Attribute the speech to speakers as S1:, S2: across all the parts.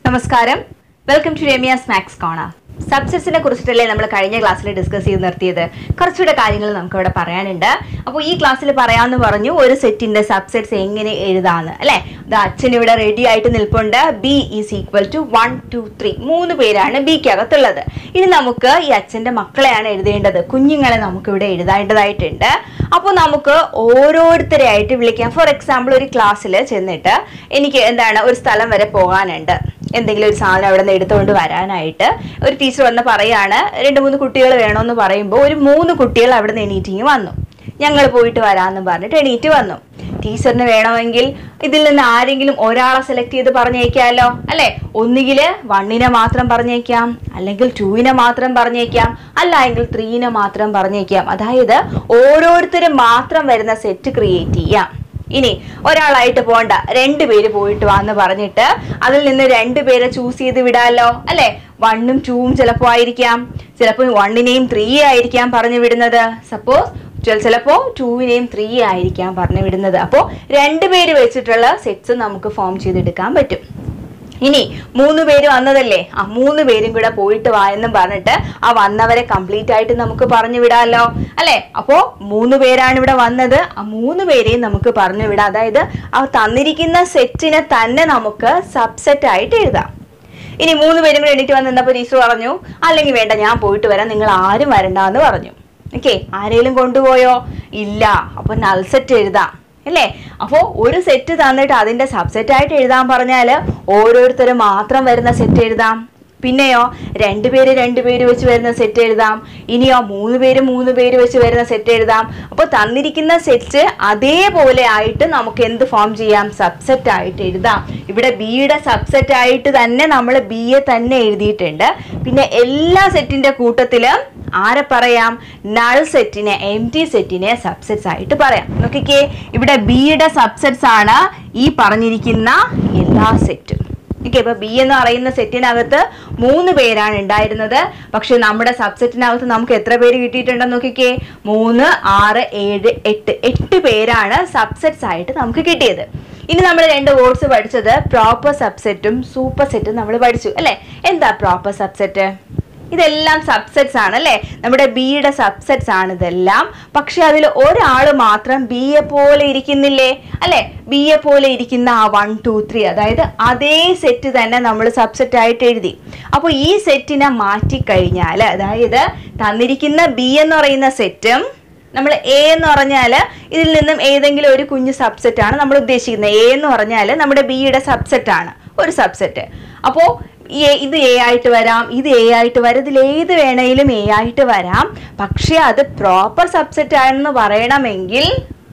S1: നമസ്കാരം welcome to Ramya's maths corner സബ്സെറ്റ്സിനെ കുറിച്ചിട്ടല്ലേ നമ്മൾ കഴിഞ്ഞ ക്ലാസ്സിൽ ഡിസ്കസ് ചെയ്ത് നിർത്തിയത് കുറച്ചുകൂടെ കാര്യങ്ങൾ നമുക്ക് ഇവിടെ പറയാനുണ്ട് അപ്പോൾ ഈ ക്ലാസ്സിൽ പറയാമെന്ന് പറഞ്ഞു ഒരു സെറ്റിന്റെ സബ്സെറ്റ്സ് എങ്ങനെ എഴുതാന്ന് അല്ലേ ഇത് അച്ഛൻ ഇവിടെ റെഡി ആയിട്ട് നിൽപ്പുണ്ട് B is equal to one two three മൂന്ന് പേരാണ് ബിക്ക് അകത്തുള്ളത് ഇനി നമുക്ക് ഈ അച്ഛന്റെ മക്കളെയാണ് എഴുതേണ്ടത് കുഞ്ഞുങ്ങളെ നമുക്ക് ഇവിടെ എഴുതേണ്ടതായിട്ടുണ്ട് അപ്പോൾ നമുക്ക് ഓരോരുത്തരെയായിട്ട് വിളിക്കാം ഫോർ എക്സാമ്പിൾ ഒരു ക്ലാസ്സിൽ ചെന്നിട്ട് എനിക്ക് എന്താണ് ഒരു സ്ഥലം വരെ പോകാനുണ്ട് എന്തെങ്കിലും ഒരു സാധനം അവിടെ നിന്ന് എടുത്തുകൊണ്ട് വരാനായിട്ട് ഒരു ടീച്ചർ വന്ന് പറയാണ് രണ്ട് മൂന്ന് കുട്ടികൾ വേണമെന്ന് പറയുമ്പോൾ ഒരു മൂന്ന് കുട്ടികൾ അവിടെ നിന്ന് എണീറ്റിങ് വന്നു ഞങ്ങൾ പോയിട്ട് വരാമെന്ന് പറഞ്ഞിട്ട് എണീറ്റ് വന്നു ടീച്ചറിന് വേണമെങ്കിൽ ഇതിൽ നിന്ന് ആരെങ്കിലും ഒരാളെ സെലക്ട് ചെയ്ത് പറഞ്ഞേക്കാമല്ലോ അല്ലെ ഒന്നുകില് വണ്ണിനെ മാത്രം പറഞ്ഞേക്കാം അല്ലെങ്കിൽ ടൂവിനെ മാത്രം പറഞ്ഞേക്കാം അല്ല എങ്കിൽ ത്രീനെ മാത്രം പറഞ്ഞേക്കാം അതായത് ഓരോരുത്തരും മാത്രം വരുന്ന സെറ്റ് ക്രിയേറ്റ് ചെയ്യാം ഇനി ഒരാളായിട്ട് പോണ്ട രണ്ടുപേര് പോയിട്ട് വാന്ന് പറഞ്ഞിട്ട് അതിൽ നിന്ന് രണ്ടുപേരെ ചൂസ് ചെയ്ത് വിടാലോ അല്ലെ വണ്ണും ടൂവും ചിലപ്പോ ആയിരിക്കാം ചിലപ്പോൾ വണ്ണിനെയും ത്രീ ആയിരിക്കാം പറഞ്ഞു വിടുന്നത് സപ്പോസ് ചിലപ്പോ ടൂവിനെയും ത്രീ ആയിരിക്കാം പറഞ്ഞു വിടുന്നത് അപ്പോൾ രണ്ടുപേര് വെച്ചിട്ടുള്ള സെറ്റ്സ് നമുക്ക് ഫോം ചെയ്തെടുക്കാൻ പറ്റും ഇനി മൂന്ന് പേര് വന്നതല്ലേ ആ മൂന്ന് പേരും കൂടെ പോയിട്ട് വാ എന്നും പറഞ്ഞിട്ട് ആ വന്നവരെ കംപ്ലീറ്റ് ആയിട്ട് നമുക്ക് പറഞ്ഞു വിടാമല്ലോ അല്ലെ അപ്പോ മൂന്ന് പേരാണ് ഇവിടെ വന്നത് ആ മൂന്ന് പേരെയും നമുക്ക് പറഞ്ഞു വിടാം അതായത് ആ തന്നിരിക്കുന്ന സെറ്റിനെ തന്നെ നമുക്ക് സബ്സെറ്റ് ആയിട്ട് എഴുതാം ഇനി മൂന്ന് പേരും കൂടെ എണീറ്റ് വന്ന് നിന്നപ്പോൾ ടീച്ചർ പറഞ്ഞു അല്ലെങ്കിൽ വേണ്ട ഞാൻ പോയിട്ട് വരാം നിങ്ങൾ ആരും വരണ്ട എന്ന് പറഞ്ഞു ഓക്കെ ആരെങ്കിലും കൊണ്ടുപോയോ ഇല്ല അപ്പൊ നൾ സെറ്റ് എഴുതാം അല്ലേ അപ്പോൾ ഒരു സെറ്റ് തന്നിട്ട് അതിന്റെ സബ്സെറ്റ് ആയിട്ട് എഴുതാൻ പറഞ്ഞാൽ ഓരോരുത്തരും മാത്രം വരുന്ന സെറ്റ് എഴുതാം പിന്നെയോ രണ്ടുപേര് രണ്ടുപേര് വെച്ച് വരുന്ന സെറ്റ് എഴുതാം ഇനിയോ മൂന്ന് പേര് മൂന്ന് പേര് വെച്ച് വരുന്ന സെറ്റ് എഴുതാം അപ്പോൾ തന്നിരിക്കുന്ന സെറ്റ് അതേപോലെ ആയിട്ട് നമുക്ക് എന്ത് ഫോം ചെയ്യാം സബ്സെറ്റ് ആയിട്ട് എഴുതാം ഇവിടെ ബിയുടെ സബ്സെറ്റ് ആയിട്ട് തന്നെ നമ്മൾ ബിയെ തന്നെ എഴുതിയിട്ടുണ്ട് പിന്നെ എല്ലാ സെറ്റിന്റെ കൂട്ടത്തില് ആരെ പറയാം നൾ സെറ്റിനെ എം ടി സെറ്റിനെ സബ്സെറ്റ്സ് ആയിട്ട് പറയാം നോക്കിക്കേ ഇവിടെ ബിയുടെ സബ്സെറ്റ്സ് ആണ് ഈ പറഞ്ഞിരിക്കുന്ന എല്ലാ സെറ്റും ഓക്കെ ഇപ്പൊ ബി എന്ന് പറയുന്ന സെറ്റിനകത്ത് മൂന്ന് പേരാണ് ഉണ്ടായിരുന്നത് പക്ഷെ നമ്മുടെ സബ്സെറ്റിനകത്ത് നമുക്ക് എത്ര പേര് കിട്ടിയിട്ടുണ്ടെന്ന് നോക്കിക്കേ മൂന്ന് ആറ് ഏഴ് എട്ട് എട്ട് പേരാണ് സബ്സെറ്റ്സ് ആയിട്ട് നമുക്ക് കിട്ടിയത് ഇനി നമ്മൾ രണ്ട് വേർഡ്സ് പഠിച്ചത് പ്രോപ്പർ സബ്സെറ്റും സൂപ്പർ സെറ്റും നമ്മൾ പഠിച്ചു അല്ലെ എന്താ പ്രോപ്പർ സബ്സെറ്റ് ഇതെല്ലാം സബ്സെറ്റ്സ് ആണ് അല്ലേ നമ്മുടെ ബിയുടെ സബ്സെറ്റ്സ് ആണ് ഇതെല്ലാം പക്ഷെ അതിൽ ഒരാൾ മാത്രം ബിയെ പോലെ ഇരിക്കുന്നില്ലേ അല്ലെ ബിയെ പോലെ ഇരിക്കുന്ന ആ വൺ ടു ത്രീ അതായത് അതേ സെറ്റ് തന്നെ നമ്മൾ സബ്സെറ്റ് ആയിട്ട് എഴുതി അപ്പോൾ ഈ സെറ്റിനെ മാറ്റിക്കഴിഞ്ഞാൽ അതായത് തന്നിരിക്കുന്ന ബി എന്ന് പറയുന്ന സെറ്റും നമ്മൾ എ എന്ന് പറഞ്ഞാൽ ഇതിൽ നിന്നും ഏതെങ്കിലും ഒരു കുഞ്ഞു സബ്സെറ്റ് ആണ് നമ്മൾ ഉദ്ദേശിക്കുന്നത് എ എന്ന് പറഞ്ഞാൽ നമ്മുടെ ബിയുടെ സബ്സെറ്റ് ആണ് ഒരു സബ്സെറ്റ് അപ്പോൾ ഇത് എ ആയിട്ട് വരാം ഇത് എ ആയിട്ട് വരാം ഇതിൽ ഏത് വേണേലും എ ആയിട്ട് വരാം പക്ഷെ അത് പ്രോപ്പർ സബ്സെറ്റ് ആണെന്ന് പറയണമെങ്കിൽ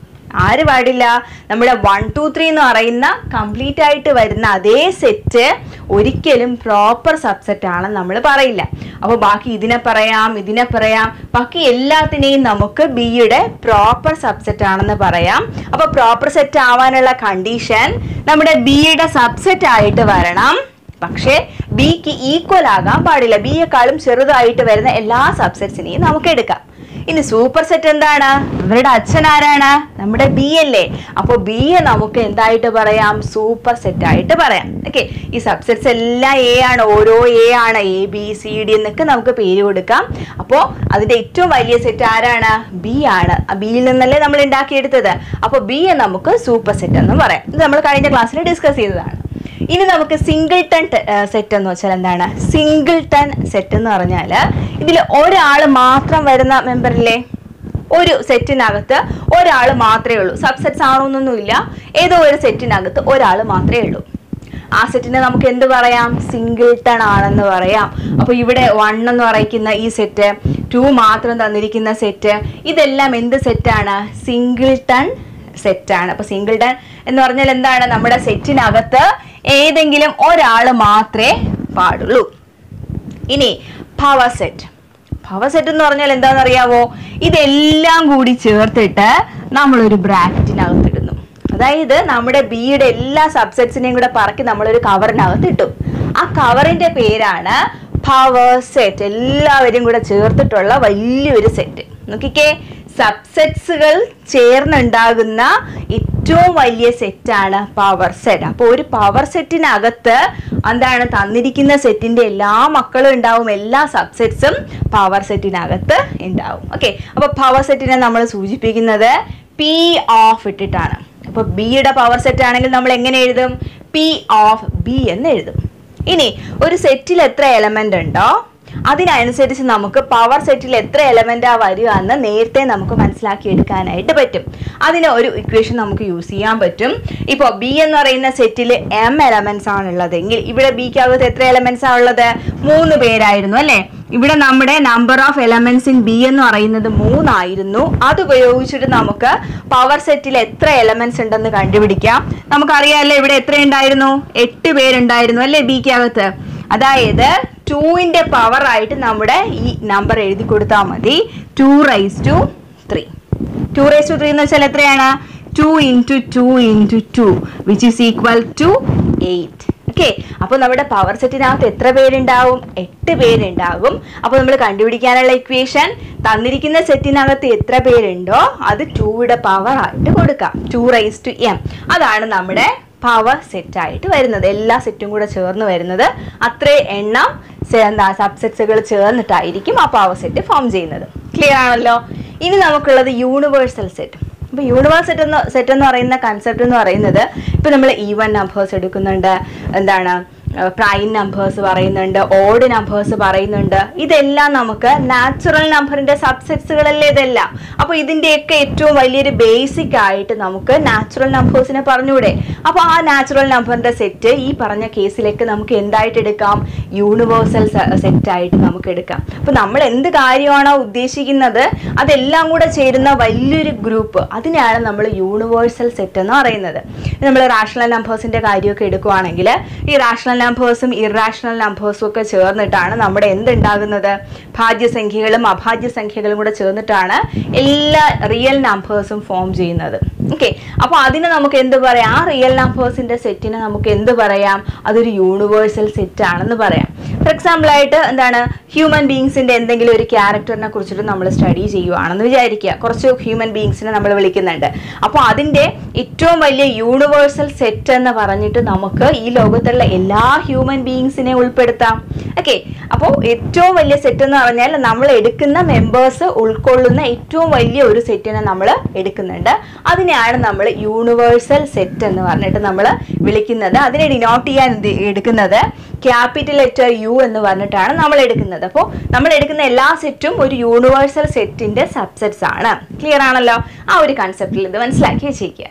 S1: ആര് പാടില്ല നമ്മുടെ വൺ ടു ത്രീ എന്ന് പറയുന്ന കംപ്ലീറ്റ് ആയിട്ട് വരുന്ന അതേ സെറ്റ് ഒരിക്കലും പ്രോപ്പർ സബ്സെറ്റ് ആണെന്ന് നമ്മൾ പറയില്ല അപ്പോൾ ബാക്കി ഇതിനെ പറയാം ഇതിനെ പറയാം ബാക്കി എല്ലാത്തിനെയും നമുക്ക് ബിയുടെ പ്രോപ്പർ സബ്സെറ്റ് ആണെന്ന് പറയാം അപ്പോൾ പ്രോപ്പർ സെറ്റ് ആവാനുള്ള കണ്ടീഷൻ നമ്മുടെ ബിയുടെ സബ്സെറ്റ് ആയിട്ട് വരണം പക്ഷേ ബിക്ക് ഈക്വൽ ആകാൻ പാടില്ല ബിയെക്കാളും ചെറുതായിട്ട് വരുന്ന എല്ലാ സബ്സെറ്റ്സിനെയും നമുക്ക് എടുക്കാം ഇനി സൂപ്പർ സെറ്റ് എന്താണ് ഇവരുടെ അച്ഛൻ ആരാണ് നമ്മുടെ ബി അല്ലേ അപ്പോൾ ബിയെ നമുക്ക് എന്തായിട്ട് പറയാം സൂപ്പർ സെറ്റ് ആയിട്ട് പറയാം ഓക്കെ ഈ സബ്സെറ്റ്സ് എല്ലാം എ ആണ് ഓരോ എ ആണ് എ ബി സി ഡി എന്നൊക്കെ നമുക്ക് പേര് കൊടുക്കാം അപ്പോൾ അതിന്റെ ഏറ്റവും വലിയ സെറ്റ് ആരാണ് ബി ആണ് ബിയിൽ നിന്നല്ലേ നമ്മൾ ഉണ്ടാക്കിയെടുത്തത് അപ്പോൾ ബിയെ നമുക്ക് സൂപ്പർ സെറ്റ് എന്നും പറയാം ഇത് നമ്മൾ കഴിഞ്ഞ ക്ലാസ്സിൽ ഡിസ്കസ് ചെയ്തതാണ് ഇനി നമുക്ക് സിംഗിൾ ടൺ സെറ്റ് എന്ന് വെച്ചാൽ എന്താണ് സിംഗിൾ ടൺ സെറ്റ് എന്ന് പറഞ്ഞാൽ ഇതിൽ ഒരാൾ മാത്രം വരുന്ന മെമ്പറില്ലേ ഒരു സെറ്റിനകത്ത് ഒരാൾ മാത്രമേ ഉള്ളൂ സബ്സെറ്റ്സ് ആണോന്നൊന്നുമില്ല ഏതോ ഒരു സെറ്റിനകത്ത് ഒരാൾ മാത്രമേ ഉള്ളൂ ആ സെറ്റിനെ നമുക്ക് എന്ത് പറയാം സിംഗിൾ ടൺ ആണെന്ന് പറയാം അപ്പോൾ ഇവിടെ വൺ എന്ന് പറയുന്ന ഈ സെറ്റ് ടു മാത്രം തന്നിരിക്കുന്ന സെറ്റ് ഇതെല്ലാം എന്ത് സെറ്റാണ് സിംഗിൾ ടൺ സെറ്റാണ് അപ്പൊ സിംഗിൾ ടൺ എന്ന് പറഞ്ഞാൽ എന്താണ് നമ്മുടെ സെറ്റിനകത്ത് ഏതെങ്കിലും ഒരാൾ മാത്രമേ പാടുള്ളൂ ഇനി പവർ സെറ്റ് പവർ സെറ്റ് എന്ന് പറഞ്ഞാൽ എന്താണെന്ന് അറിയാവോ ഇതെല്ലാം കൂടി ചേർത്തിട്ട് നമ്മളൊരു ബ്രാക്കറ്റിനകത്ത് ഇടുന്നു അതായത് നമ്മുടെ ബിയുടെ എല്ലാ സബ്സെറ്റ്സിനെയും കൂടെ പറക്കി നമ്മളൊരു കവറിനകത്ത് ഇട്ടു ആ കവറിന്റെ പേരാണ് പവർ സെറ്റ് എല്ലാവരും കൂടെ ചേർത്തിട്ടുള്ള വലിയൊരു സെറ്റ് നോക്കിക്കേ സബ്സെറ്റ്സുകൾ ചേർന്നുണ്ടാകുന്ന ഏറ്റവും വലിയ സെറ്റാണ് പവർ സെറ്റ് അപ്പോൾ ഒരു പവർ സെറ്റിനകത്ത് എന്താണ് തന്നിരിക്കുന്ന സെറ്റിന്റെ എല്ലാ മക്കളും ഉണ്ടാവും എല്ലാ സബ്സെറ്റ്സും പവർ സെറ്റിനകത്ത് ഉണ്ടാവും ഓക്കെ അപ്പോൾ പവർ സെറ്റിനെ നമ്മൾ സൂചിപ്പിക്കുന്നത് പി ഓഫ് ഇട്ടിട്ടാണ് അപ്പോൾ ബിയുടെ പവർ സെറ്റ് ആണെങ്കിൽ നമ്മൾ എങ്ങനെ എഴുതും പി ഓഫ് ബി എന്ന് എഴുതും ഇനി ഒരു സെറ്റിൽ എത്ര എലമെന്റ് ഉണ്ടോ അതിനനുസരിച്ച് നമുക്ക് പവർ സെറ്റിൽ എത്ര എലമെന്റാ വരിക എന്ന് നേരത്തെ നമുക്ക് മനസ്സിലാക്കി എടുക്കാനായിട്ട് പറ്റും അതിന് ഒരു ഇക്വേഷൻ നമുക്ക് യൂസ് ചെയ്യാൻ പറ്റും ഇപ്പോൾ ബി എന്ന് പറയുന്ന സെറ്റിൽ എം എലമെന്റ്സ് ആണുള്ളതെങ്കിൽ ഇവിടെ ബിക്ക് അകത്ത് എത്ര എലമെന്റ്സ് ആ ഉള്ളത് മൂന്ന് പേരായിരുന്നു അല്ലേ ഇവിടെ നമ്മുടെ number of elements in B എന്ന് പറയുന്നത് മൂന്നായിരുന്നു അത് ഉപയോഗിച്ചിട്ട് നമുക്ക് പവർ സെറ്റിൽ എത്ര എലമെന്റ്സ് ഉണ്ടെന്ന് കണ്ടുപിടിക്കാം നമുക്കറിയാമല്ലോ ഇവിടെ എത്ര ഉണ്ടായിരുന്നു എട്ട് പേരുണ്ടായിരുന്നു അല്ലേ ബിക്ക് അകത്ത് അതായത് ടൂവിന്റെ പവർ ആയിട്ട് നമ്മുടെ ഈ നമ്പർ എഴുതി കൊടുത്താൽ മതി two raise to three two raise to three എന്ന് വെച്ചാൽ എത്രയാണ് two into two into two which is equal to eight okay അപ്പോൾ നമ്മുടെ പവർ സെറ്റിനകത്ത് എത്ര പേരുണ്ടാവും എട്ട് പേരുണ്ടാകും അപ്പോൾ നമ്മൾ കണ്ടുപിടിക്കാനുള്ള ഇക്വേഷൻ തന്നിരിക്കുന്ന സെറ്റിനകത്ത് എത്ര പേരുണ്ടോ അത് ടൂയുടെ പവർ ആയിട്ട് കൊടുക്കാം ടു റൈസ് ടു എം അതാണ് നമ്മുടെ പവർ സെറ്റ് ആയിട്ട് വരുന്നത് എല്ലാ സെറ്റും കൂടെ ചേർന്ന് വരുന്നത് അത്രയും എണ്ണം സെ- എന്താ സബ്സെറ്റ്സുകൾ ചേർന്നിട്ടായിരിക്കും ആ പവർ സെറ്റ് ഫോം ചെയ്യുന്നത് ക്ലിയർ ആണല്ലോ ഇനി നമുക്കുള്ളത് യൂണിവേഴ്സൽ സെറ്റ് അപ്പോൾ യൂണിവേഴ്സ് സെറ്റ് എന്ന് സെറ്റ് എന്ന് പറയുന്ന കൺസെപ്റ്റ് എന്ന് പറയുന്നത് ഇപ്പോൾ നമ്മൾ ഈവൻ നമ്പേഴ്സ് എടുക്കുന്നുണ്ട് എന്താണ് പ്രൈം നമ്പേഴ്സ് പറയുന്നുണ്ട് ഓഡ് നമ്പേഴ്സ് പറയുന്നുണ്ട് ഇതെല്ലാം നമുക്ക് നാച്ചുറൽ നമ്പറിന്റെ സബ്സെറ്റ്സുകളല്ലേ ഇതെല്ലാം അപ്പോൾ ഇതിന്റെയൊക്കെ ഏറ്റവും വലിയൊരു ബേസിക് ആയിട്ട് നമുക്ക് നാച്ചുറൽ നമ്പേഴ്സിനെ പറഞ്ഞൂടെ അപ്പോൾ ആ നാച്ചുറൽ നമ്പറിന്റെ സെറ്റ് ഈ പറഞ്ഞ കേസിലേക്ക് നമുക്ക് എന്തായിട്ട് എടുക്കാം യൂണിവേഴ്സൽ സെറ്റ് ആയിട്ട് നമുക്ക് എടുക്കാം അപ്പോൾ നമ്മൾ എന്ത് കാര്യമാണോ ഉദ്ദേശിക്കുന്നത് അതെല്ലാം കൂടെ ചേരുന്ന വലിയൊരു ഗ്രൂപ്പ് അതിനെയാണ് നമ്മൾ യൂണിവേഴ്സൽ സെറ്റ് എന്ന് പറയുന്നത് നമ്മൾ റാഷണൽ നമ്പേഴ്സിന്റെ കാര്യമൊക്കെ എടുക്കുവാണെങ്കിൽ ഈ റാഷണൽ നമ്പേഴ്സും ഇറാഷണൽ നമ്പേഴ്സും ഒക്കെ ചേർന്നിട്ടാണ് നമ്മുടെ എന്തുണ്ടാകുന്നത് ഭാജ്യസംഖ്യകളും അഭാജ്യസംഖ്യകളും കൂടെ ചേർന്നിട്ടാണ് എല്ലാ റിയൽ നമ്പേഴ്സും ഫോം ചെയ്യുന്നത് ഓക്കെ അപ്പോൾ അതിനെ നമുക്ക് എന്ത് പറയാം ആ റിയൽ നമ്പേഴ്സിന്റെ സെറ്റിനെ നമുക്ക് എന്ത് പറയാം അതൊരു യൂണിവേഴ്സൽ സെറ്റ് ആണെന്ന് പറയാം ഫോർ എക്സാമ്പിൾ ആയിട്ട് എന്താണ് ഹ്യൂമൻ ബീങ്സിന്റെ എന്തെങ്കിലും ഒരു ക്യാരക്ടറിനെ കുറിച്ചിട്ട് നമ്മൾ സ്റ്റഡി ചെയ്യുവാണെന്ന് വിചാരിക്കുക കുറച്ച് ഹ്യൂമൻ ബീങ്സിനെ നമ്മൾ വിളിക്കുന്നുണ്ട് അപ്പോൾ അതിന്റെ ഏറ്റവും വലിയ യൂണിവേഴ്സൽ സെറ്റ് എന്ന് പറഞ്ഞിട്ട് നമുക്ക് ഈ ലോകത്തുള്ള എല്ലാ ഹ്യൂമൻ ബീങ്സിനെ ഉൾപ്പെടുത്താം ഓക്കെ അപ്പോൾ ഏറ്റവും വലിയ സെറ്റ് എന്ന് പറഞ്ഞാൽ നമ്മൾ എടുക്കുന്ന മെമ്പേഴ്സ് ഉൾക്കൊള്ളുന്ന ഏറ്റവും വലിയ ഒരു സെറ്റിനെ നമ്മൾ എടുക്കുന്നുണ്ട് അതിനെയാണ് നമ്മൾ യൂണിവേഴ്സൽ സെറ്റ് എന്ന് പറഞ്ഞിട്ട് നമ്മൾ വിളിക്കുന്നത് അതിനെ ഡിനോട്ട് ചെയ്യാൻ എന്ത് എടുക്കുന്നത് ക്യാപിറ്റൽ ലെറ്റർ യു എന്ന് പറഞ്ഞിട്ടാണ് നമ്മൾ എടുക്കുന്നത് അപ്പോൾ നമ്മൾ എടുക്കുന്ന എല്ലാ സെറ്റും ഒരു യൂണിവേഴ്സൽ സെറ്റിന്റെ സബ്സെറ്റ്സ് ആണ് ക്ലിയർ ആണല്ലോ ആ ഒരു കൺസെപ്റ്റിൽ ഇത് മനസ്സിലാക്കി വെച്ചേക്കുക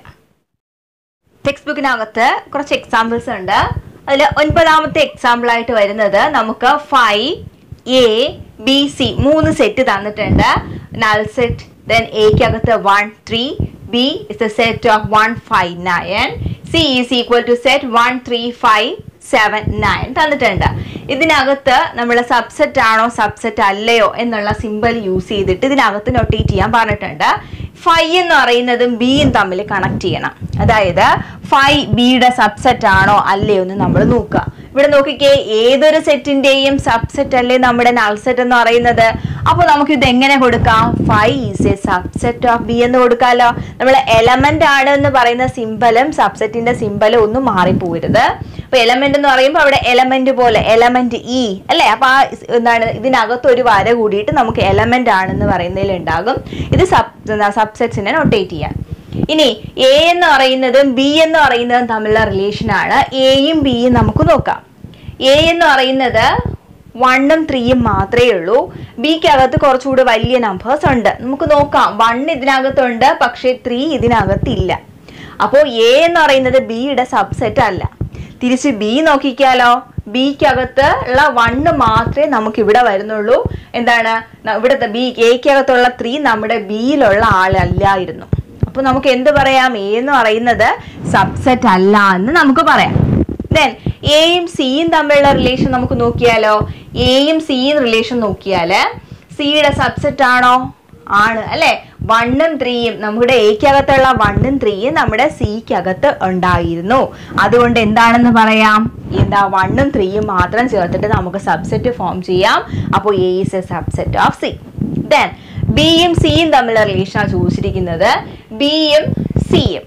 S1: ടെക്സ്റ്റ് ബുക്കിനകത്ത് കുറച്ച് എക്സാമ്പിൾസ് ഉണ്ട് അതിൽ ഒൻപതാമത്തെ എക്സാമ്പിൾ ആയിട്ട് വരുന്നത് നമുക്ക് ഫൈവ് എ ബി സി മൂന്ന് സെറ്റ് തന്നിട്ടുണ്ട് നൾ സെറ്റ് ദെൻ എക്കകത്ത് one three B is a set of one five nine C is equal to set one three five seven nine തന്നിട്ടുണ്ട് ഇതിനകത്ത് നമ്മൾ സബ്സെറ്റ് ആണോ സബ്സെറ്റ് അല്ലയോ എന്നുള്ള സിമ്പൽ യൂസ് ചെയ്തിട്ട് ഇതിനകത്ത് നൊട്ടേറ്റ് ചെയ്യാൻ പറഞ്ഞിട്ടുണ്ട് ഫൈവ് എന്ന് പറയുന്നതും ബിയും തമ്മിൽ കണക്ട് ചെയ്യണം അതായത് ഫൈവ് ബിയുടെ സബ്സെറ്റ് ആണോ അല്ലയോ എന്ന് നമ്മൾ നോക്കുക ഇവിടെ നോക്കിക്കേ ഏതൊരു സെറ്റിന്റെയും സബ്സെറ്റ് അല്ലേ നമ്മുടെ നൾ സെറ്റ് എന്ന് പറയുന്നത് അപ്പോൾ നമുക്ക് ഇത് എങ്ങനെ കൊടുക്കാം five is a subset of B എന്ന് കൊടുക്കാമല്ലോ നമ്മൾ എലമെന്റ് ആണ് എന്ന് പറയുന്ന സിമ്പലും സബ്സെറ്റിന്റെ സിമ്പലും ഒന്നും മാറിപ്പോരുത് അപ്പൊ എലമെന്റ് എന്ന് പറയുമ്പോൾ അവിടെ എലമെന്റ് പോലെ എലമെന്റ് ഇ അല്ലെ അപ്പൊ ആ സ് എന്താണ് ഇതിനകത്ത് ഒരു വര കൂടിയിട്ട് നമുക്ക് എലമെന്റ് ആണെന്ന് പറയുന്നതിൽ ഉണ്ടാകും ഇത് സബ് സബ്സെറ്റ്സിനെ നൊട്ടേറ്റ് ചെയ്യാൻ ഇനി എ എന്ന് പറയുന്നതും ബി എന്ന് പറയുന്നതും തമ്മിലുള്ള റിലേഷൻ ആണ് എയും ബിയും നമുക്ക് നോക്കാം എ എന്ന് പറയുന്നത് വണ്ണും ത്രീയും മാത്രമേ ഉള്ളൂ ബിക്ക് അകത്ത് കുറച്ചുകൂടി വലിയ നമ്പേഴ്സ് ഉണ്ട് നമുക്ക് നോക്കാം വൺ ഇതിനകത്തുണ്ട് പക്ഷേ ത്രീ ഇതിനകത്തില്ല അപ്പോൾ എ എന്ന് പറയുന്നത് ബിയുടെ സബ്സെറ്റ് അല്ല തിരിച്ച് ബി നോക്കിക്കാലോ ബിക്കകത്ത് ഉള്ള വണ്ണ് മാത്രമേ നമുക്ക് ഇവിടെ വരുന്നുള്ളൂ എന്താണ് ന- ഇവിടുത്തെ ബി എക്കകത്തുള്ള ത്രീ നമ്മുടെ ബിയിലുള്ള ആളല്ലായിരുന്നു അപ്പൊ നമുക്ക് എന്ത് പറയാം എ എന്ന് പറയുന്നത് സബ്സെറ്റ് അല്ല എന്ന് നമുക്ക് പറയാം ദെൻ എയും സിയും തമ്മിലുള്ള റിലേഷൻ നമുക്ക് നോക്കിയാലോ എയും സിയും റിലേഷൻ നോക്കിയാല് സിയുടെ സബ്സെറ്റ് ആണോ ആണ് അല്ലെ വണ്ണും ത്രീയും നമ്മുടെ എക്കകത്തുള്ള വണ്ണും ത്രീയും നമ്മുടെ സിക്കകത്ത് ഉണ്ടായിരുന്നു അതുകൊണ്ട് എന്താണെന്ന് പറയാം എന്താ വണ്ണും ത്രീയും മാത്രം ചേർത്തിട്ട് നമുക്ക് സബ്സെറ്റ് ഫോം ചെയ്യാം അപ്പോൾ A is a subset of C then ബിയും സിയും തമ്മിലുള്ള റിലേഷനാണ് ചോദിച്ചിരിക്കുന്നത് ബിയും സിയും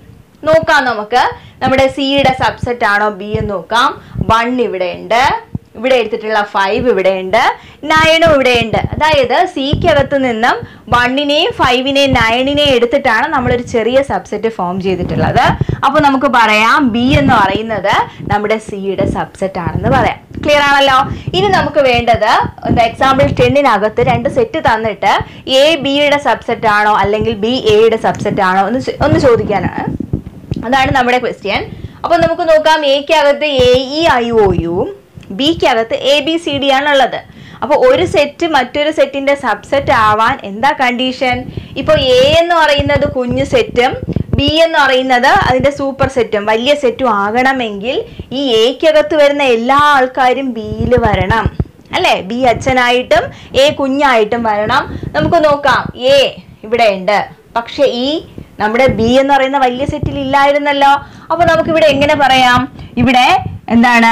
S1: നോക്കാം നമുക്ക് നമ്മുടെ സിയുടെ സബ്സെറ്റ് ആണോ ബി എന്ന് നോക്കാം വൺ ഇവിടെ ഉണ്ട് ഇവിടെ എടുത്തിട്ടുള്ള ഫൈവ് ഇവിടെ ഉണ്ട് നയനും ഇവിടെ ഉണ്ട് അതായത് സിക്കകത്ത് നിന്നും വണ്ണിനെയും ഫൈവിനെയും നയനിനെയും എടുത്തിട്ടാണ് നമ്മളൊരു ചെറിയ സബ്സെറ്റ് ഫോം ചെയ്തിട്ടുള്ളത് അപ്പോൾ നമുക്ക് പറയാം ബി എന്ന് പറയുന്നത് നമ്മുടെ സിയുടെ സബ്സെറ്റ് ആണെന്ന് പറയാം ക്ലിയർ ആണല്ലോ ഇനി നമുക്ക് വേണ്ടത് എന്താ എക്സാമ്പിൾ ടെന്നിനകത്ത് രണ്ട് സെറ്റ് തന്നിട്ട് എ ബിയുടെ സബ്സെറ്റ് ആണോ അല്ലെങ്കിൽ ബി എയുടെ സബ്സെറ്റ് ആണോ എന്ന് ചോ- ഒന്ന് ചോദിക്കാനാണ് അതാണ് നമ്മുടെ ക്വസ്റ്റ്യൻ അപ്പൊ നമുക്ക് നോക്കാം എക്കകത്ത് എ ഇ ഐ ഒ യുവും ബിക്കകത്ത് എ ബി സി ഡി ആണുള്ളത് അപ്പോൾ ഒരു സെറ്റ് മറ്റൊരു സെറ്റിന്റെ സബ്സെറ്റ് ആവാൻ എന്താ കണ്ടീഷൻ ഇപ്പോൾ എ എന്ന് പറയുന്നത് കുഞ്ഞു സെറ്റും ബി എന്ന് പറയുന്നത് അതിന്റെ സൂപ്പർ സെറ്റും വലിയ സെറ്റും ആകണമെങ്കിൽ ഈ എക്കകത്ത് വരുന്ന എല്ലാ ആൾക്കാരും ബിയിൽ വരണം അല്ലേ ബി അച്ഛനായിട്ടും എ കുഞ്ഞായിട്ടും വരണം നമുക്ക് നോക്കാം എ ഇവിടെ ഉണ്ട് പക്ഷെ ഈ നമ്മുടെ ബി എന്ന് പറയുന്ന വലിയ സെറ്റിൽ ഇല്ലായിരുന്നല്ലോ അപ്പൊ നമുക്ക് ഇവിടെ എങ്ങനെ പറയാം ഇവിടെ എന്താണ്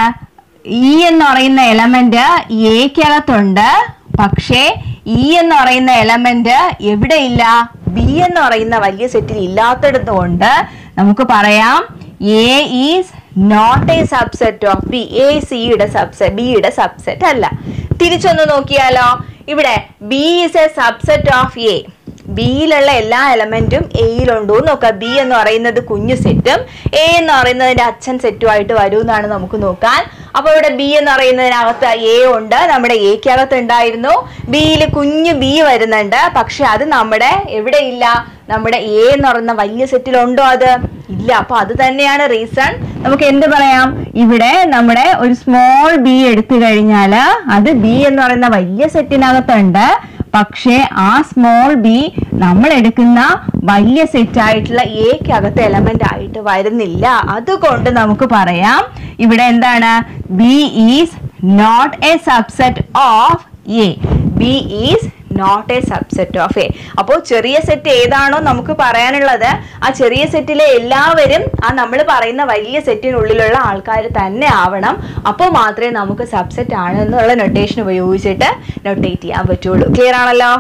S1: ഇ എന്ന് പറയുന്ന എലമെന്റ് എക്കകത്തുണ്ട് പക്ഷേ ഇ എന്ന് പറയുന്ന എലമെന്റ് എവിടെ ഇല്ല ബി എന്ന് പറയുന്ന വലിയ സെറ്റിൽ ഇല്ലാത്തടത്ത് കൊണ്ട് നമുക്ക് പറയാം A is not a subset of B A സിയുടെ സബ്സെറ്റ് ബിയുടെ സബ്സെറ്റ് അല്ല തിരിച്ചൊന്ന് നോക്കിയാലോ ഇവിടെ B is a subset of A ബിയിലുള്ള എല്ലാ എലമെന്റും എയിലുണ്ടോ എന്ന് നോക്കാം ബി എന്ന് പറയുന്നത് കുഞ്ഞു സെറ്റും എ എന്ന് പറയുന്നതിന്റെ അച്ഛൻ സെറ്റുമായിട്ട് വരും എന്നാണ് നമുക്ക് നോക്കാൻ അപ്പൊ ഇവിടെ ബി എന്ന് പറയുന്നതിനകത്ത് എ ഉണ്ട് നമ്മുടെ എക്കകത്ത് ഉണ്ടായിരുന്നു ബിയിൽ കുഞ്ഞു ബി വരുന്നുണ്ട് പക്ഷെ അത് നമ്മുടെ എവിടെ ഇല്ല നമ്മുടെ എ എന്ന് പറയുന്ന വലിയ സെറ്റിലുണ്ടോ അത് ഇല്ല അപ്പൊ അത് തന്നെയാണ് റീസൺ നമുക്ക് എന്ത് പറയാം ഇവിടെ നമ്മുടെ ഒരു സ്മോൾ ബി എടുത്തു കഴിഞ്ഞാൽ അത് ബി എന്ന് പറയുന്ന വലിയ സെറ്റിനകത്തുണ്ട് പക്ഷേ ആ സ്മോൾ ബി നമ്മൾ എടുക്കുന്ന വലിയ സെറ്റ് ആയിട്ടുള്ള എക്കകത്ത് എലമെന്റ് ആയിട്ട് വരുന്നില്ല അതുകൊണ്ട് നമുക്ക് പറയാം ഇവിടെ എന്താണ് B is not a subset of A B is not a subset of A അപ്പോൾ ചെറിയ സെറ്റ് ഏതാണോ നമുക്ക് പറയാനുള്ളത് ആ ചെറിയ സെറ്റിലെ എല്ലാവരും ആ നമ്മൾ പറയുന്ന വലിയ സെറ്റിനുള്ളിലുള്ള ആൾക്കാർ തന്നെ ആവണം അപ്പോൾ മാത്രമേ നമുക്ക് സബ്സെറ്റ് ആണ് എന്നുള്ള നൊട്ടേഷൻ ഉപയോഗിച്ചിട്ട് നൊട്ടേറ്റ് ചെയ്യാൻ പറ്റുള്ളൂ ക്ലിയർ ആണല്ലോ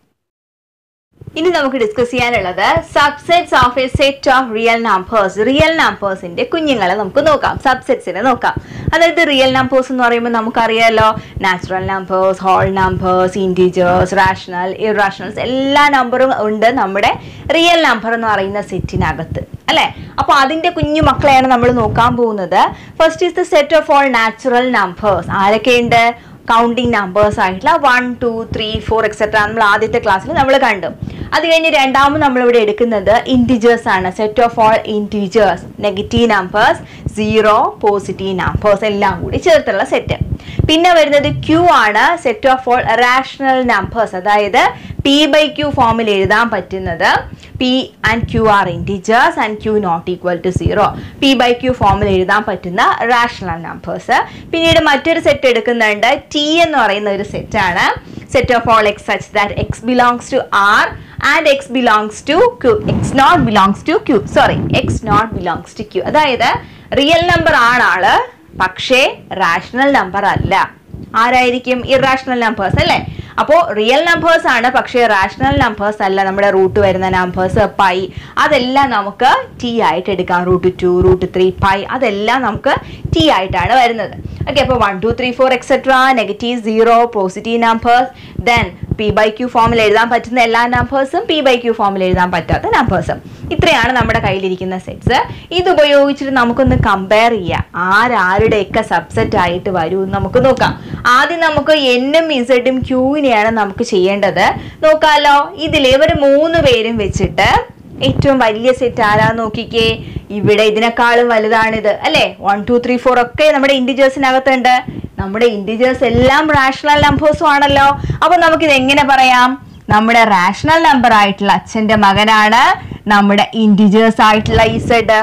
S1: ഇനി നമുക്ക് ഡിസ്കസ് ചെയ്യാനുള്ളത് subsets of a set of real numbers real നമ്പേഴ്സിന്റെ കുഞ്ഞുങ്ങളെ നമുക്ക് നോക്കാം സബ്സെറ്റ്സിനെ നോക്കാം അതായത് റിയൽ നമ്പേഴ്സ് എന്ന് പറയുമ്പോൾ നമുക്കറിയാലോ natural numbers whole numbers integers rational irrationals എല്ലാ നമ്പറും ഉണ്ട് നമ്മുടെ റിയൽ നമ്പർ എന്ന് പറയുന്ന സെറ്റിനകത്ത് അല്ലെ അപ്പൊ അതിന്റെ കുഞ്ഞു മക്കളെയാണ് നമ്മൾ നോക്കാൻ പോകുന്നത് first is the set of all natural numbers ആരൊക്കെയുണ്ട് കൗണ്ടിങ് നമ്പേഴ്സ് ആയിട്ടുള്ള one two three four etcetera നമ്മൾ ആദ്യത്തെ ക്ലാസ്സിൽ നമ്മൾ കണ്ടു അത് കഴിഞ്ഞ് രണ്ടാമത് നമ്മളിവിടെ എടുക്കുന്നത് ഇൻറ്റിജേഴ്സ് ആണ് set of all integers negative numbers zero positive numbers എല്ലാം കൂടി ചേർത്തുള്ള സെറ്റ് പിന്നെ വരുന്നത് ക്യൂ ആണ് set of all rational numbers അതായത് പി ബൈ ക്യൂ ഫോമിൽ എഴുതാൻ പറ്റുന്നത് P and Q are integers and Q not equal to zero P by Q ഫോമിൽ എഴുതാൻ പറ്റുന്ന റാഷണൽ നമ്പേഴ്സ് പിന്നീട് മറ്റൊരു സെറ്റ് എടുക്കുന്നുണ്ട് ടി എന്ന് പറയുന്ന ഒരു സെറ്റാണ് set of all X such that X belongs to R and X belongs to Q X not belongs to Q sorry X not belongs to Q അതായത് റിയൽ നമ്പർ ആണ് ആള് പക്ഷേ റാഷണൽ നമ്പർ അല്ല ആരായിരിക്കും ഇറാഷണൽ നമ്പേഴ്സ് അല്ലേ അപ്പോൾ real numbers ആണ് പക്ഷേ റാഷണൽ നമ്പേഴ്സ് അല്ല നമ്മുടെ റൂട്ട് വരുന്ന നമ്പേഴ്സ് പൈ അതെല്ലാം നമുക്ക് ടി ആയിട്ട് എടുക്കാം root two root three pi അതെല്ലാം നമുക്ക് ടി ആയിട്ടാണ് വരുന്നത് ഓക്കെ അപ്പോൾ one two three four etcetera negative zero positive numbers then P by Q ഫോമിൽ എഴുതാൻ പറ്റുന്ന എല്ലാ നമ്പേഴ്സും പി ബൈ ക്യൂ ഫോമിൽ എഴുതാൻ പറ്റാത്ത നമ്പേഴ്സും ഇത്രയാണ് നമ്മുടെ കയ്യിലിരിക്കുന്ന സെറ്റ്സ് ഇത് ഉപയോഗിച്ചിട്ട് നമുക്കൊന്ന് കമ്പയർ ചെയ്യാം ആരാരുടെയൊക്കെ സബ്സെറ്റ് ആയിട്ട് വരും എന്ന് നമുക്ക് നോക്കാം ആദ്യം നമുക്ക് എന്നും ഇസഡും ക്യൂവിനെയാണ് നമുക്ക് ചെയ്യേണ്ടത് നോക്കാലോ ഇതിൽ ഇവർ മൂന്ന് പേരും വെച്ചിട്ട് ഏറ്റവും വലിയ സെറ്റ് ആരാ നോക്കിക്കേ ഇവിടെ ഇതിനേക്കാളും വലുതാണിത് അല്ലേ വൺ ടു ത്രീ ഫോർ ഒക്കെ നമ്മുടെ ഇൻഡിജേഴ്സിനകത്തുണ്ട് നമ്മുടെ ഇൻഡിജേഴ്സ് എല്ലാം റാഷണൽ നമ്പേഴ്സും ആണല്ലോ അപ്പൊ നമുക്കിത് എങ്ങനെ പറയാം നമ്മുടെ റാഷണൽ നമ്പർ ആയിട്ടുള്ള അച്ഛന്റെ മകനാണ് നമ്മുടെ ഇൻഡിജേഴ്സ് ആയിട്ടുള്ള ഇസഡ്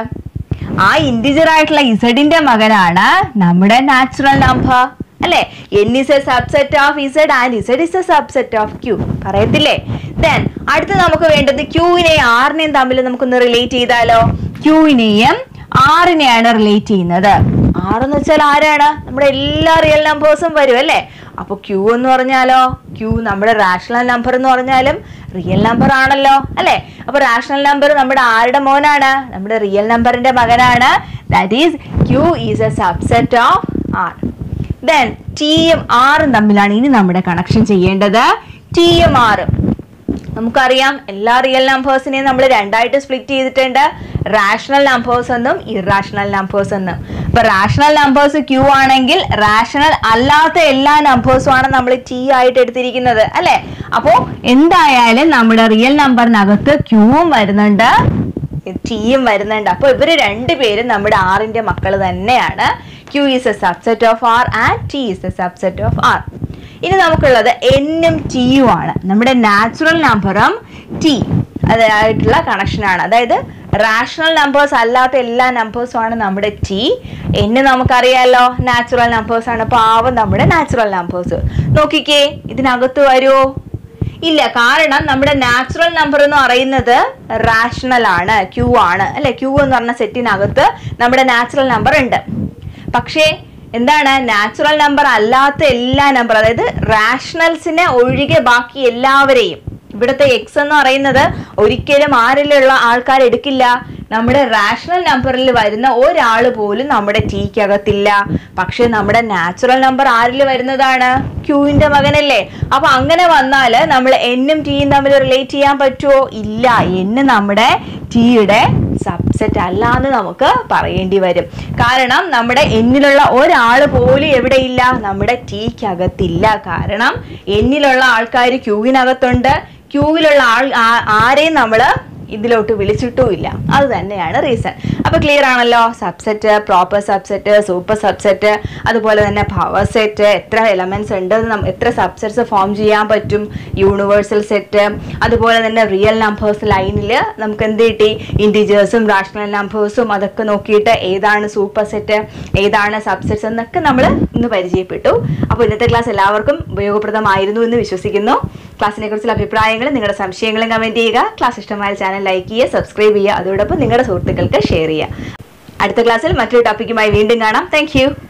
S1: ആ ഇൻഡിജർ ആയിട്ടുള്ള ഇസഡിന്റെ മകനാണ് നമ്മുടെ നാച്ചുറൽ നമ്പർ അല്ലെ N is a subset of Z and Z is a subset of Q പറയത്തില്ലേ ദെൻ അടുത്ത് നമുക്ക് വേണ്ടത് ക്യൂവിനെയും ആറിനെയും തമ്മിൽ നമുക്കൊന്ന് റിലേറ്റ് ചെയ്താലോ ക്യൂവിനെയും ആറിനെയാണ് റിലേറ്റ് ചെയ്യുന്നത് ആറെന്ന് വെച്ചാൽ ആരാണ് നമ്മുടെ എല്ലാ റിയൽ നമ്പേഴ്സും വരും അല്ലേ അപ്പൊ ക്യൂ എന്ന് പറഞ്ഞാലോ ക്യൂ നമ്മുടെ റാഷണൽ നമ്പർ എന്ന് പറഞ്ഞാലും റിയൽ നമ്പർ ആണല്ലോ അല്ലെ അപ്പൊ റാഷണൽ നമ്പർ നമ്മുടെ ആരുടെ മോനാണ് നമ്മുടെ റിയൽ നമ്പറിന്റെ മകനാണ് that is Q is a subset of R then ടിയും ആറും തമ്മിലാണ് ഇനി നമ്മുടെ കണക്ഷൻ ചെയ്യേണ്ടത് ടിയും ആറും നമുക്കറിയാം എല്ലാ റിയൽ നമ്പേഴ്സിനെയും നമ്മൾ രണ്ടായിട്ട് സ്പ്ലിറ്റ് ചെയ്തിട്ടുണ്ട് റാഷണൽ നമ്പേഴ്സ് എന്നും ഇറാഷണൽ നമ്പേഴ്സ് എന്നും ഇപ്പൊ റാഷണൽ നമ്പേഴ്സ് ക്യൂ ആണെങ്കിൽ റാഷണൽ അല്ലാത്ത എല്ലാ നമ്പേഴ്സും ആണ് നമ്മൾ ടി ആയിട്ട് എടുത്തിരിക്കുന്നത് അല്ലെ അപ്പോ എന്തായാലും നമ്മുടെ റിയൽ നമ്പറിനകത്ത് ക്യൂവും വരുന്നുണ്ട് ടിയും വരുന്നുണ്ട് അപ്പൊ ഇവര് രണ്ടുപേരും നമ്മുടെ ആറിന്റെ മക്കൾ തന്നെയാണ് Q is a subset of R and T is a subset of R ഇനി നമുക്കുള്ളത് എന്നും ടിയും ആണ് നമ്മുടെ നാച്ചുറൽ നമ്പറും ടി അതായിട്ടുള്ള കണക്ഷനാണ് അതായത് റാഷണൽ നമ്പേഴ്സ് അല്ലാത്ത എല്ലാ നമ്പേഴ്സും ആണ് നമ്മുടെ ടി എന്ന് നമുക്കറിയാലോ നാച്ചുറൽ നമ്പേഴ്സ് ആണ് പാവം നമ്മുടെ നാച്ചുറൽ നമ്പേഴ്സ് നോക്കിക്കേ ഇതിനകത്ത് വരുമോ ഇല്ല കാരണം നമ്മുടെ നാച്ചുറൽ നമ്പർ എന്ന് പറയുന്നത് റാഷണൽ ആണ് ക്യൂ ആണ് അല്ലെ ക്യൂ എന്ന് പറഞ്ഞ സെറ്റിനകത്ത് നമ്മുടെ നാച്ചുറൽ നമ്പർ ഉണ്ട് പക്ഷേ എന്താണ് നാച്ചുറൽ നമ്പർ അല്ലാത്ത എല്ലാ നമ്പർ അതായത് റാഷണൽസിനെ ഒഴികെ ബാക്കി എല്ലാവരെയും ഇവിടുത്തെ എക്സ് എന്ന് പറയുന്നത് ഒരിക്കലും ആരിലുള്ള ആൾക്കാർ എടുക്കില്ല നമ്മുടെ റാഷണൽ നമ്പറിൽ വരുന്ന ഒരാൾ പോലും നമ്മുടെ ടീക്കകത്തില്ല പക്ഷെ നമ്മുടെ നാച്ചുറൽ നമ്പർ ആരിൽ വരുന്നതാണ് ക്യൂവിന്റെ മകനല്ലേ അപ്പൊ അങ്ങനെ വന്നാല് നമ്മൾ എന്നും ടീയും തമ്മിൽ റിലേറ്റ് ചെയ്യാൻ പറ്റുമോ ഇല്ല എന്ന് നമ്മുടെ ടീയുടെ സബ്സെറ്റ് അല്ല എന്ന് നമുക്ക് പറയേണ്ടി വരും കാരണം നമ്മുടെ എന്നിലുള്ള ഒരാൾ പോലും എവിടെയില്ല നമ്മുടെ ടീക്കകത്തില്ല കാരണം എന്നിലുള്ള ആൾക്കാർ ക്യൂവിനകത്തുണ്ട് ക്യൂവിലുള്ള ആൾ ആ- ആരെയും നമ്മൾ ഇതിലോട്ട് വിളിച്ചിട്ടുമില്ല അത് തന്നെയാണ് റീസൺ അപ്പൊ ക്ലിയർ ആണല്ലോ subset proper subset super subset അതുപോലെ തന്നെ പവർ സെറ്റ് എത്ര എലമെന്റ്സ് ഉണ്ട് എന്ന് നം- എത്ര സബ്സെറ്റ്സ് ഫോം ചെയ്യാൻ പറ്റും യൂണിവേഴ്സൽ സെറ്റ് അതുപോലെ തന്നെ റിയൽ നമ്പേഴ്സ് ലൈനിൽ നമുക്ക് എന്ത് കിട്ടി ഇൻഡിജേഴ്സും റാഷണൽ നമ്പേഴ്സും അതൊക്കെ നോക്കിയിട്ട് ഏതാണ് സൂപ്പർ സെറ്റ് ഏതാണ് സബ്സെറ്റ്സ് എന്നൊക്കെ നമ്മൾ ഇന്ന് പരിചയപ്പെട്ടു അപ്പോൾ ഇന്നത്തെ ക്ലാസ് എല്ലാവർക്കും ഉപയോഗപ്രദമായിരുന്നു എന്ന് വിശ്വസിക്കുന്നു ക്ലാസ്സിനെ കുറിച്ചുള്ള അഭിപ്രായങ്ങളും നിങ്ങളുടെ സംശയങ്ങളും കമന്റ് ചെയ്യുക ക്ലാസ് ഇഷ്ടമായ ചാനൽ ലൈക്ക് ചെയ്യുക സബ്സ്ക്രൈബ് ചെയ്യുക അതോടൊപ്പം നിങ്ങളുടെ സുഹൃത്തുക്കൾക്ക് ഷെയർ ചെയ്യുക അടുത്ത ക്ലാസ്സിൽ മറ്റൊരു ടോപ്പിക്കുമായി വീണ്ടും കാണാം താങ്ക്